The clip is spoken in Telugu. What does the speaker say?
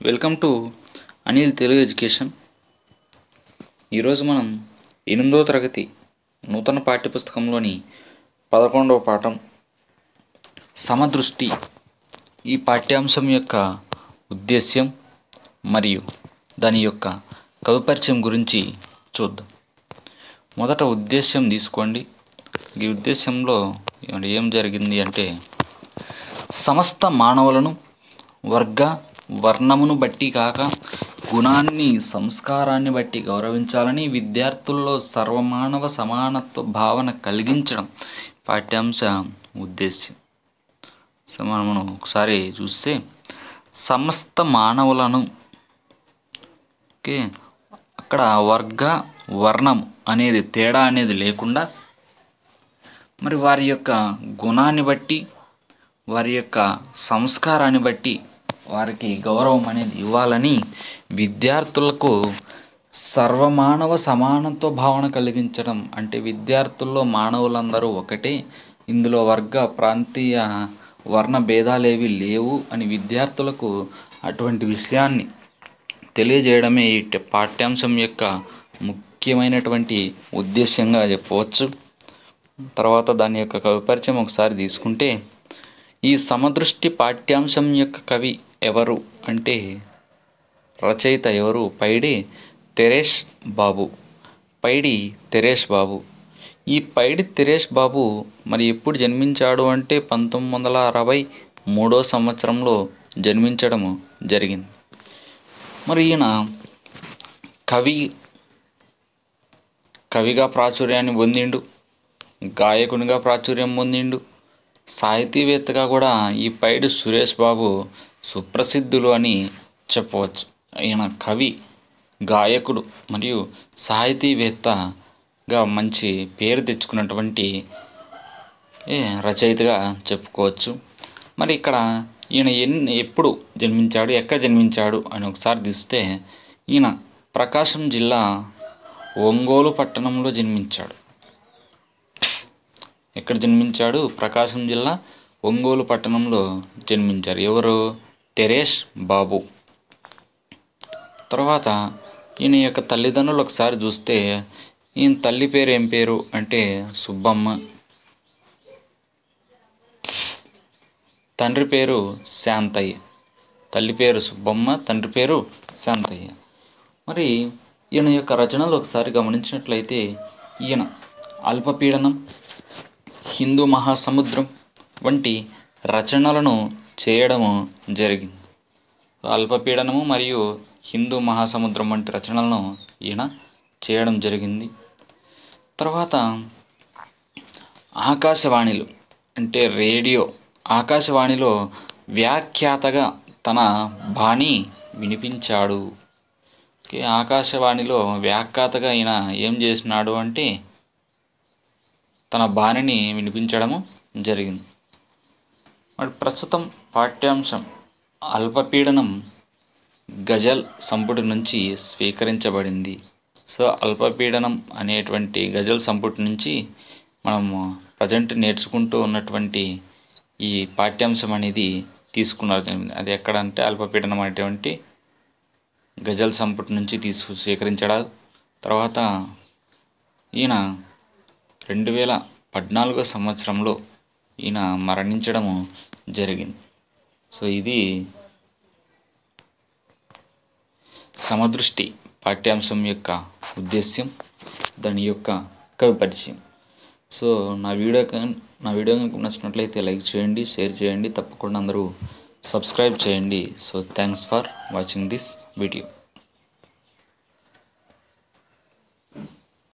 welcome to Anil Telugu education ఈరోజు మనం ఎనిమిదో తరగతి నూతన పాఠ్యపుస్తకంలోని పదకొండవ పాఠం సమదృష్టి ఈ పాఠ్యాంశం యొక్క ఉద్దేశ్యం మరియు దాని యొక్క కవిపరిచయం గురించి చూద్దాం మొదట ఉద్దేశ్యం తీసుకోండి ఈ ఉద్దేశంలో ఏం- ఏం జరిగింది అంటే సమస్త మానవులను వర్గ వర్ణమును బట్టి కాక గుణాన్ని సంస్కారాన్ని బట్టి గౌరవించాలని విద్యార్థుల్లో సర్వమానవ సమానత్వ భావన కలిగించడం పాఠ్యాంశ ఉద్దేశ్యం సో మనం మనం ఒకసారి చూస్తే సమస్త మానవులను ఓకే అక్కడ వర్గ వర్ణం అనేది తేడా అనేది లేకుండా మరి వారి యొక్క గుణాన్ని బట్టి వారి యొక్క సంస్కారాన్ని బట్టి వారికి గౌరవం అనేది ఇవ్వాలని విద్యార్థులకు సర్వమానవ సమానత్వ భావన కలిగించడం అంటే విద్యార్థుల్లో మానవులందరూ ఒకటే ఇందులో వర్గ ప్రాంతీయ వర్ణ భేదాలేవి లేవు అని విద్యార్థులకు అటువంటి విషయాన్ని తెలియజేయడమే ఈ ట- పాఠ్యాంశం యొక్క ముఖ్యమైనటువంటి ఉద్దేశ్యంగా చెప్పవచ్చు తర్వాత దాని యొక్క కవిపరిచయం ఒకసారి తీసుకుంటే ఈ సమదృష్టి పాఠ్యాంశం యొక్క కవి ఎవరు అంటే రచయిత ఎవరు పైడి తెరేష్ బాబు పైడి తెరేష్ బాబు ఈ పైడి తెరేష్ బాబు మరి ఎప్పుడు జన్మించాడు అంటే పంతొమ్మిది వందల అరవై మూడో సంవత్సరంలో జన్మించడం జరిగింది మరి ఈయన కవి కవిగా ప్రాచుర్యాన్ని పొందిండు గాయకునిగా ప్రాచుర్యం పొందిండు సాహితీవేత్తగా కూడా ఈ పైడి సురేష్ బాబు సుప్రసిద్ధులు అని చెప్పవచ్చు ఈయన కవి గాయకుడు మరియు సాహితీవేత్తగా మంచి పేరు తెచ్చుకున్నటువంటి ఏ, రచయితగా చెప్పుకోవచ్చు మరి ఇక్కడ ఈయన ఎన్ని ఎప్పుడు జన్మించాడు ఎక్కడ జన్మించాడు అని ఒకసారి తీస్తే ఈయన ప్రకాశం జిల్లా ఒంగోలు పట్టణంలో జన్మించాడు ఎక్కడ జన్మించాడు ప్రకాశం జిల్లా ఒంగోలు పట్టణంలో జన్మించారు ఎవరు తెరేష్ బాబు తర్వాత ఈయన యొక్క తల్లిదండ్రులు ఒకసారి చూస్తే ఈయన తల్లి పేరు ఏం పేరు అంటే సుబ్బమ్మ తండ్రి పేరు శాంతయ్య తల్లి పేరు సుబ్బమ్మ తండ్రి పేరు శాంతయ్య మరి ఈయన యొక్క రచనలు ఒకసారి గమనించినట్లయితే ఈయన అల్పపీడనం హిందూ మహాసముద్రం వంటి రచనలను చేయడము జరిగింది అల్పపీడనము మరియు హిందూ మహాసముద్రం వంటి రచనలను ఈయన చేయడం జరిగింది తర్వాత ఆకాశవాణిలో అంటే రేడియో ఆకాశవాణిలో వ్యాఖ్యాతగా తన బాణి వినిపించాడు ఓకే ఆకాశవాణిలో వ్యాఖ్యాతగా ఈయన ఏం చేసినాడు అంటే తన బాణిని వినిపించడము జరిగింది మరి ప్రస్తుతం పాఠ్యాంశం అల్పపీడనం గజల్ సంపుటి నుంచి స్వీకరించబడింది సో అల్పపీడనం అనేటువంటి గజల్ సంపుటి నుంచి మనము ప్రజెంట్ నేర్చుకుంటూ ఉన్నటువంటి ఈ పాఠ్యాంశం అనేది తీసుకున్నారు అది ఎక్కడంటే అల్పపీడనం అనేటువంటి గజల్ సంపుటి నుంచి తీసుకు స్వీకరించడం తర్వాత ఈయన రెండు వేల పద్నాలుగో సంవత్సరంలో ఈయన మరణించడము జరిగింది సో ఇది సమదృష్టి పాఠ్యాంశం యొక్క ఉద్దేశ్యం దాని యొక్క కవి పరిచయం సో నా వీడియో కన్- నా వీడియో కనుక నచ్చినట్లయితే లైక్ చేయండి షేర్ చేయండి తప్పకుండా అందరూ సబ్స్క్రైబ్ చేయండి so thanks for watching this video